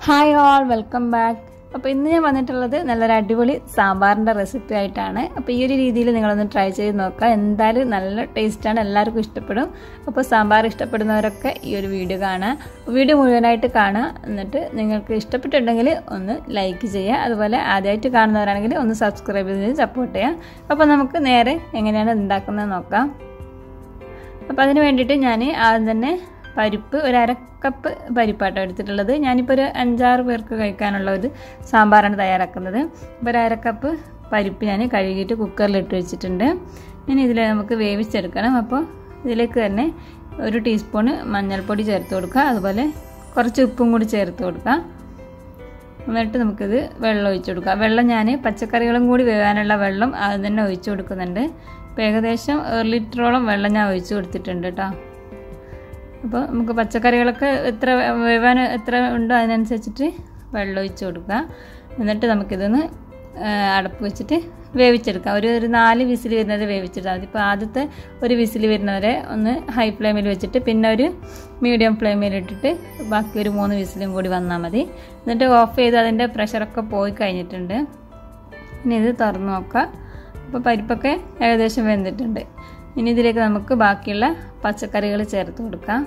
hi all welcome back അപ്പോൾ ഇന്ന് ഞാൻ വന്നിട്ടുള്ളത് നല്ലൊരു അടിപൊളി സാമ്പാറിൻ്റെ റെസിപ്പി ആയിട്ടാണ് അപ്പോൾ ഈ ഒരു രീതിയിൽ നിങ്ങളൊന്ന് ട്രൈ ചെയ്ത് നോക്കുക എന്തായാലും നല്ല ടേസ്റ്റാണ് എല്ലാവർക്കും ഇഷ്ടപ്പെടും അപ്പോൾ സാമ്പാർ ഇഷ്ടപ്പെടുന്നവരൊക്കെ ഈ ഒരു വീഡിയോ കാണുക വീഡിയോ മുഴുവനായിട്ട് കാണുക എന്നിട്ട് നിങ്ങൾക്ക് ഇഷ്ടപ്പെട്ടിട്ടുണ്ടെങ്കിൽ ഒന്ന് ലൈക്ക് ചെയ്യുക അതുപോലെ ആദ്യമായിട്ട് കാണുന്നവരാണെങ്കിൽ ഒന്ന് സബ്സ്ക്രൈബ് ചെയ്ത് സപ്പോർട്ട് ചെയ്യുക അപ്പോൾ നമുക്ക് നേരെ എങ്ങനെയാണ് ഉണ്ടാക്കുന്നത് നോക്കാം അപ്പോൾ അതിന് വേണ്ടിയിട്ട് ഞാൻ ആദ്യം തന്നെ പരിപ്പ് ഒരു അര കപ്പ് പരിപ്പാട്ടോ എടുത്തിട്ടുള്ളത് ഞാനിപ്പോൾ ഒരു അഞ്ചാറ് പേർക്ക് കഴിക്കാനുള്ള ഒരു സാമ്പാറാണ് തയ്യാറാക്കുന്നത് അപ്പോൾ ഒരു അര കപ്പ് പരിപ്പ് ഞാൻ കഴുകിയിട്ട് കുക്കറിലിട്ട് വെച്ചിട്ടുണ്ട് ഇനി ഇതിൽ നമുക്ക് വേവിച്ചെടുക്കണം അപ്പോൾ ഇതിലേക്ക് തന്നെ ഒരു ടീസ്പൂണ് മഞ്ഞൾപ്പൊടി ചേർത്ത് കൊടുക്കുക അതുപോലെ കുറച്ച് ഉപ്പും കൂടി ചേർത്ത് കൊടുക്കുക എന്നിട്ട് നമുക്കിത് വെള്ളം ഒഴിച്ചു കൊടുക്കാം വെള്ളം ഞാൻ പച്ചക്കറികളും കൂടി വേവാനുള്ള വെള്ളം അത് തന്നെ ഒഴിച്ചു കൊടുക്കുന്നുണ്ട് ഇപ്പോൾ ഏകദേശം ഒരു ലിറ്ററോളം വെള്ളം ഞാൻ ഒഴിച്ചു കൊടുത്തിട്ടുണ്ട് കേട്ടോ അപ്പോൾ നമുക്ക് പച്ചക്കറികളൊക്കെ എത്ര വേവാൻ എത്ര ഉണ്ടോ അതിനനുസരിച്ചിട്ട് വെള്ളം ഒഴിച്ച് കൊടുക്കുക എന്നിട്ട് നമുക്കിതൊന്ന് അടപ്പ് വെച്ചിട്ട് വേവിച്ചെടുക്കാം ഒരു ഒരു നാല് വിസിൽ വരുന്നത് വേവിച്ചെടുത്താൽ മതി ഇപ്പോൾ ആദ്യത്തെ ഒരു വിസിൽ വരുന്നവരെ ഒന്ന് ഹൈ ഫ്ലെയിമിൽ വെച്ചിട്ട് പിന്നെ ഒരു മീഡിയം ഫ്ലെയിമിൽ ഇട്ടിട്ട് ബാക്കി ഒരു മൂന്ന് വിസിലും കൂടി വന്നാൽ മതി എന്നിട്ട് ഓഫ് ചെയ്ത് അതിൻ്റെ പ്രഷറൊക്കെ പോയി കഴിഞ്ഞിട്ടുണ്ട് ഇനി ഇത് തുറന്ന് നോക്കാം അപ്പോൾ പരിപ്പൊക്കെ ഏകദേശം വെന്തിട്ടുണ്ട് ഇനി ഇതിലേക്ക് നമുക്ക് ബാക്കിയുള്ള പച്ചക്കറികൾ ചേർത്ത് കൊടുക്കാം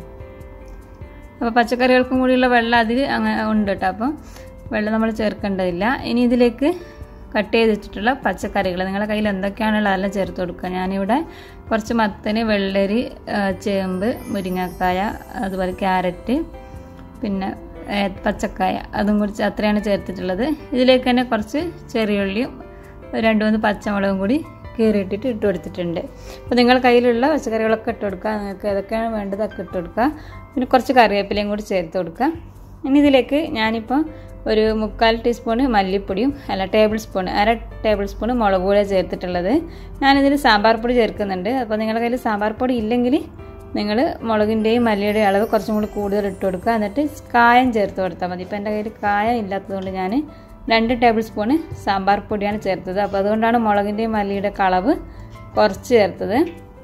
അപ്പോൾ പച്ചക്കറികൾക്കും കൂടിയുള്ള വെള്ളം അതിൽ അങ്ങനെ ഉണ്ട് കേട്ടോ അപ്പം വെള്ളം നമ്മൾ ചേർക്കേണ്ടതില്ല ഇനി ഇതിലേക്ക് കട്ട് ചെയ്ത് വെച്ചിട്ടുള്ള പച്ചക്കറികൾ നിങ്ങളുടെ കയ്യിൽ എന്തൊക്കെയാണുള്ളത് അതെല്ലാം ചേർത്ത് കൊടുക്കുക ഞാനിവിടെ കുറച്ച് മത്തന് വെള്ളരി ചേമ്പ് മുരിങ്ങക്കായ അതുപോലെ ക്യാരറ്റ് പിന്നെ പച്ചക്കായ അതും കൂടി അത്രയാണ് ചേർത്തിട്ടുള്ളത് ഇതിലേക്ക് തന്നെ കുറച്ച് ചെറിയുള്ളിയും രണ്ട് മൂന്ന് പച്ചമുളകും കൂടി കീറിയിട്ടിട്ട് ഇട്ട് കൊടുത്തിട്ടുണ്ട് അപ്പോൾ നിങ്ങൾ കയ്യിലുള്ള പച്ചക്കറികളൊക്കെ ഇട്ട് കൊടുക്കുക നിങ്ങൾക്ക് ഏതൊക്കെയാണ് വേണ്ടതൊക്കെ ഇട്ട് കൊടുക്കുക പിന്നെ കുറച്ച് കറിവേപ്പിലയും കൂടി ചേർത്ത് കൊടുക്കുക ഇനി ഇതിലേക്ക് ഞാനിപ്പോൾ ഒരു മുക്കാൽ ടീസ്പൂണ് മല്ലിപ്പൊടിയും അല്ല ടേബിൾ സ്പൂൺ അര ടേബിൾ സ്പൂൺ മുളക് പൊടിയാണ് ചേർത്തിട്ടുള്ളത് ഞാനിതിൽ സാമ്പാർ പൊടി ചേർക്കുന്നുണ്ട് അപ്പോൾ നിങ്ങളുടെ കയ്യിൽ സാമ്പാർ പൊടി ഇല്ലെങ്കിൽ നിങ്ങൾ മുളകിൻ്റെയും മല്ലിയുടെയും അളവ് കുറച്ചും കൂടി കൂടുതൽ ഇട്ട് കൊടുക്കുക എന്നിട്ട് കായം ചേർത്ത് കൊടുത്താൽ മതി ഇപ്പോൾ എൻ്റെ കയ്യിൽ കായം ഇല്ലാത്തതുകൊണ്ട് ഞാൻ രണ്ട് ടേബിൾ സ്പൂണ് സാമ്പാർ പൊടിയാണ് ചേർത്തത് അപ്പോൾ അതുകൊണ്ടാണ് മുളകിൻ്റെയും മല്ലിയുടെ കളവ് കുറച്ച് ചേർത്തത്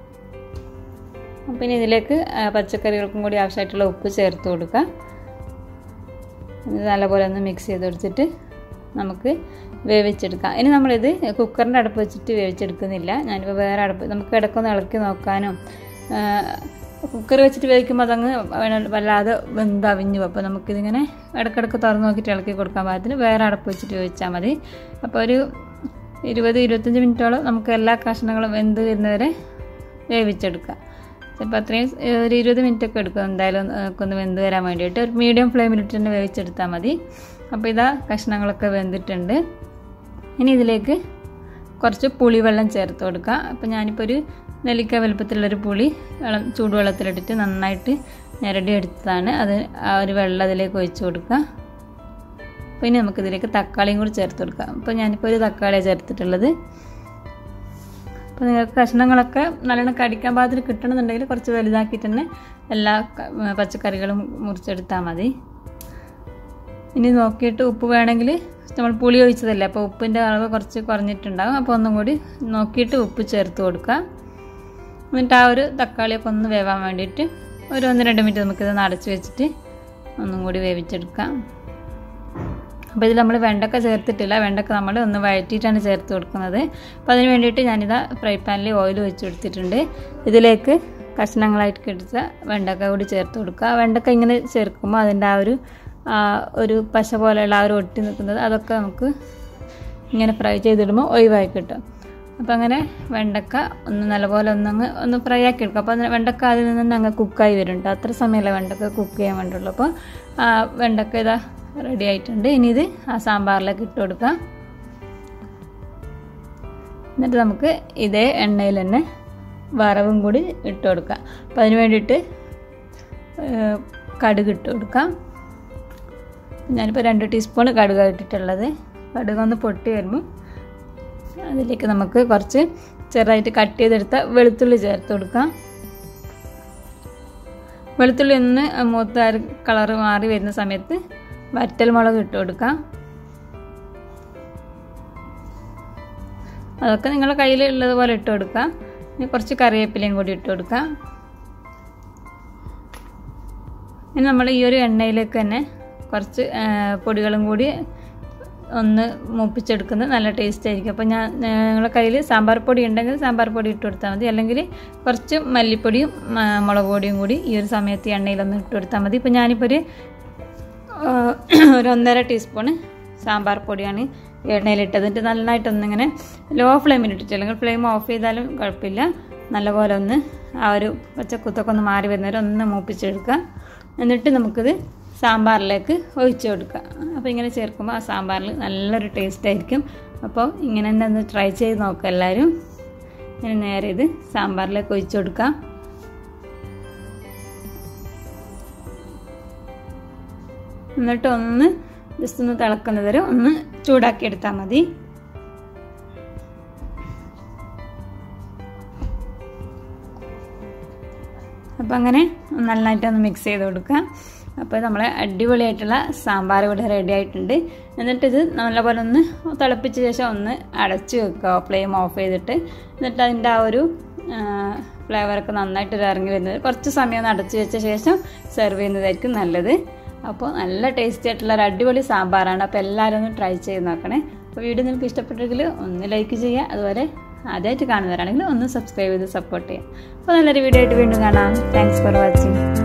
പിന്നെ ഇതിലേക്ക് പച്ചക്കറികൾക്കും കൂടി ആവശ്യമായിട്ടുള്ള ഉപ്പ് ചേർത്ത് കൊടുക്കുക ഇത് നല്ലപോലെ ഒന്ന് മിക്സ് ചെയ്ത് കൊടുത്തിട്ട് നമുക്ക് വേവിച്ചെടുക്കാം ഇനി നമ്മളിത് കുക്കറിൻ്റെ അടുപ്പ് വെച്ചിട്ട് വേവിച്ചെടുക്കുന്നില്ല ഞാനിപ്പോൾ വേറെ അടുപ്പ് നമുക്ക് ഇടയ്ക്കൊന്ന് ഇളക്കി നോക്കാനും കുക്കർ വെച്ചിട്ട് വേവിക്കുമ്പോൾ അതങ്ങ് വല്ലാതെ വെന്തവിഞ്ഞു അപ്പോൾ നമുക്കിതിങ്ങനെ ഇടയ്ക്കിടയ്ക്ക് തുറന്ന് നോക്കിയിട്ട് ഇളക്കി കൊടുക്കാൻ പാകത്തിന് വേറെ അടപ്പ് വെച്ചിട്ട് വേവിച്ചാൽ മതി അപ്പോൾ ഒരു ഇരുപത് ഇരുപത്തഞ്ച് മിനിറ്റോളം നമുക്ക് എല്ലാ കഷ്ണങ്ങളും വെന്ത് വരുന്നവരെ വേവിച്ചെടുക്കാം ചിലപ്പോൾ അത്രയും ഒരു ഇരുപത് മിനിറ്റ് ഒക്കെ എടുക്കും എന്തായാലും ഒന്ന് വെന്ത് വരാൻ വേണ്ടിയിട്ട് ഒരു മീഡിയം ഫ്ലെയിമിലിട്ട് തന്നെ വേവിച്ചെടുത്താൽ മതി അപ്പോൾ ഇതാ കഷ്ണങ്ങളൊക്കെ വെന്തിട്ടുണ്ട് ഇനി ഇതിലേക്ക് കുറച്ച് പുളിവെള്ളം ചേർത്ത് കൊടുക്കുക അപ്പോൾ ഞാനിപ്പോൾ ഒരു നെല്ലിക്ക വലുപ്പത്തിലുള്ളൊരു പുളി വെള്ളം ചൂടുവെള്ളത്തിലിട്ടിട്ട് നന്നായിട്ട് ഞരടി എടുത്തതാണ് അത് ആ ഒരു വെള്ളം അതിലേക്ക് ഒഴിച്ച് കൊടുക്കുക പിന്നെ നമുക്കിതിലേക്ക് തക്കാളിയും കൂടി ചേർത്ത് കൊടുക്കാം അപ്പോൾ ഞാനിപ്പോൾ ഒരു തക്കാളിയാണ് ചേർത്തിട്ടുള്ളത് അപ്പോൾ നിങ്ങൾക്ക് കഷ്ണങ്ങളൊക്കെ നല്ലോണം കടിക്കാൻ പാകത്തിന് കിട്ടണമെന്നുണ്ടെങ്കിൽ കുറച്ച് വലുതാക്കിയിട്ട് തന്നെ എല്ലാ പച്ചക്കറികളും മുറിച്ചെടുത്താൽ മതി ഇനി നോക്കിയിട്ട് ഉപ്പ് വേണമെങ്കിൽ നമ്മൾ പുളി ഒഴിച്ചതല്ലേ അപ്പോൾ ഉപ്പിൻ്റെ അളവ് കുറച്ച് കുറഞ്ഞിട്ടുണ്ടാകും അപ്പോൾ ഒന്നും കൂടി നോക്കിയിട്ട് ഉപ്പ് ചേർത്ത് കൊടുക്കുക എന്നിട്ട് ആ ഒരു തക്കാളിയൊക്കെ ഒന്ന് വേവാൻ വേണ്ടിയിട്ട് ഒരു ഒന്ന് രണ്ട് മിനിറ്റ് നമുക്കിത് അടച്ച് വെച്ചിട്ട് ഒന്നും കൂടി വേവിച്ചെടുക്കാം അപ്പോൾ ഇതിൽ നമ്മൾ വെണ്ടക്ക ചേർത്തിട്ടില്ല വെണ്ടക്ക നമ്മൾ ഒന്ന് വഴറ്റിയിട്ടാണ് ചേർത്ത് കൊടുക്കുന്നത് അപ്പോൾ അതിന് വേണ്ടിയിട്ട് ഞാനിതാ ഫ്രൈ പാനിൽ ഓയിൽ വെച്ച് കൊടുത്തിട്ടുണ്ട് ഇതിലേക്ക് കഷ്ണങ്ങളായിട്ട് എടുത്ത വെണ്ടക്ക കൂടി ചേർത്ത് കൊടുക്കുക വെണ്ടക്ക ഇങ്ങനെ ചേർക്കുമ്പോൾ അതിൻ്റെ ആ ഒരു ഒരു പശ പോലെയുള്ള ആ ഒരു ഒട്ടി നിൽക്കുന്നത് അതൊക്കെ നമുക്ക് ഇങ്ങനെ ഫ്രൈ ചെയ്തിടുമ്പോൾ ഒഴിവായി കിട്ടും അപ്പോൾ അങ്ങനെ വെണ്ടക്ക ഒന്ന് നല്ലപോലെ ഒന്നങ്ങ് ഒന്ന് ഫ്രൈ ആക്കി എടുക്കും അപ്പോൾ വെണ്ടക്ക അതിൽ നിന്ന് അങ്ങ് കുക്കായി വരും കേട്ടോ അത്ര സമയമല്ല വെണ്ടക്ക കുക്ക് ചെയ്യാൻ വേണ്ടിയുള്ളൂ അപ്പോൾ വെണ്ടക്ക ഇതാ റെഡി ആയിട്ടുണ്ട് ഇനി ഇത് ആ സാമ്പാറിലേക്ക് ഇട്ട് കൊടുക്കാം എന്നിട്ട് നമുക്ക് ഇതേ എണ്ണയിൽ തന്നെ വറവും കൂടി ഇട്ട് കൊടുക്കാം അപ്പോൾ അതിന് വേണ്ടിയിട്ട് കടുക് ഇട്ട് കൊടുക്കാം ഞാനിപ്പോൾ രണ്ട് ടീസ്പൂൺ കടുക് ഇട്ടിട്ടുള്ളത് കടുക് ഒന്ന് പൊട്ടി വരുമ്പോൾ അതിലേക്ക് നമുക്ക് കുറച്ച് ചെറുതായിട്ട് കട്ട് ചെയ്തെടുത്ത വെളുത്തുള്ളി ചേർത്ത് കൊടുക്കാം വെളുത്തുള്ളി ഒന്ന് മൂത്ത കളറ് മാറി വരുന്ന സമയത്ത് വറ്റൽ മുളക് ഇട്ട് കൊടുക്കാം അതൊക്കെ നിങ്ങളുടെ കയ്യിൽ ഉള്ളതുപോലെ ഇട്ട് കൊടുക്കാം ഇനി കുറച്ച് കറിവേപ്പിലയും കൂടി ഇട്ട് കൊടുക്കാം ഇനി നമ്മൾ ഈ ഒരു എണ്ണയിലേക്ക് തന്നെ കുറച്ച് ആ, പൊടികളും കൂടി ഒന്ന് മൂപ്പിച്ചെടുക്കുന്നത് നല്ല ടേസ്റ്റ് ആയിരിക്കും അപ്പോൾ ഞാൻ നിങ്ങളുടെ കയ്യിൽ സാമ്പാർ പൊടി ഉണ്ടെങ്കിൽ സാമ്പാർ പൊടി ഇട്ട് കൊടുത്താൽ മതി അല്ലെങ്കിൽ കുറച്ച് മല്ലിപ്പൊടിയും ആ, മുളക് പൊടിയും കൂടി ഈ ഒരു സമയത്ത് ഈ എണ്ണയിലൊന്ന് ഇട്ട് കൊടുത്താൽ മതി ഇപ്പോൾ ഞാനിപ്പോൾ ഒരു ആ, ഒരു ഒന്നര ടീസ്പൂണ് സാമ്പാർ പൊടിയാണ് എണ്ണയിലിട്ടത് എന്നിട്ട് നന്നായിട്ടൊന്നിങ്ങനെ ലോ ഫ്ലെയിമിൽ ഇട്ടിട്ട് അല്ലെങ്കിൽ ഫ്ലെയിം ഓഫ് ചെയ്താലും കുഴപ്പമില്ല നല്ലപോലെ ഒന്ന് ആ ഒരു പച്ചക്കുത്തൊക്കെ ഒന്ന് മാറി വരുന്നവരെ ഒന്ന് മൂപ്പിച്ചെടുക്കുക എന്നിട്ട് നമുക്കിത് സാമ്പാറിലേക്ക് ഒഴിച്ചു കൊടുക്കുക അപ്പോൾ ഇങ്ങനെ ചേർക്കുമ്പോൾ ആ സാമ്പാറിൽ നല്ലൊരു ടേസ്റ്റ് ആയിരിക്കും അപ്പോൾ ഇങ്ങനെ തന്നെ ഒന്ന് ട്രൈ ചെയ്ത് നോക്കുക എല്ലാവരും ഇങ്ങനെ നേരെ ഇത് സാമ്പാറിലേക്ക് ഒഴിച്ചു കൊടുക്കാം എന്നിട്ട് ഒന്ന് ജസ്റ്റ് ഒന്ന് തിളക്കുന്നത് വരെ ഒന്ന് ചൂടാക്കി എടുത്താൽ മതി അപ്പോൾ അങ്ങനെ നന്നായിട്ടൊന്ന് മിക്സ് ചെയ്ത് കൊടുക്കുക അപ്പോൾ നമ്മളെ അടിപൊളിയായിട്ടുള്ള സാമ്പാർ ഇവിടെ റെഡി ആയിട്ടുണ്ട് എന്നിട്ട് ഇത് നല്ലപോലെ ഒന്ന് തിളപ്പിച്ച ശേഷം ഒന്ന് അടച്ചു വെക്കുക ഫ്ലെയിം ഓഫ് ചെയ്തിട്ട് എന്നിട്ട് അതിൻ്റെ ആ ഒരു ഫ്ലേവറൊക്കെ നന്നായിട്ട് ഇറങ്ങി വരുന്നത് കുറച്ച് സമയം ഒന്ന് അടച്ചു വെച്ച ശേഷം സെർവ് ചെയ്യുന്നതായിരിക്കും നല്ലത് അപ്പോൾ നല്ല ടേസ്റ്റി ആയിട്ടുള്ള ഒരു അടിപൊളി സാമ്പാറാണ് അപ്പോൾ എല്ലാവരും ഒന്ന് ട്രൈ ചെയ്ത് നോക്കണേ അപ്പോൾ വീഡിയോ നിങ്ങൾക്ക് ഇഷ്ടപ്പെട്ടെങ്കിൽ ഒന്ന് ലൈക്ക് ചെയ്യുക അതുപോലെ ആദ്യമായിട്ട് കാണുന്നവരാണെങ്കിൽ ഒന്ന് സബ്സ്ക്രൈബ് ചെയ്ത് സപ്പോർട്ട് ചെയ്യുക അപ്പോൾ നല്ലൊരു വീഡിയോ ആയിട്ട് വീണ്ടും കാണാം താങ്ക്സ് ഫോർ വാച്ചിങ്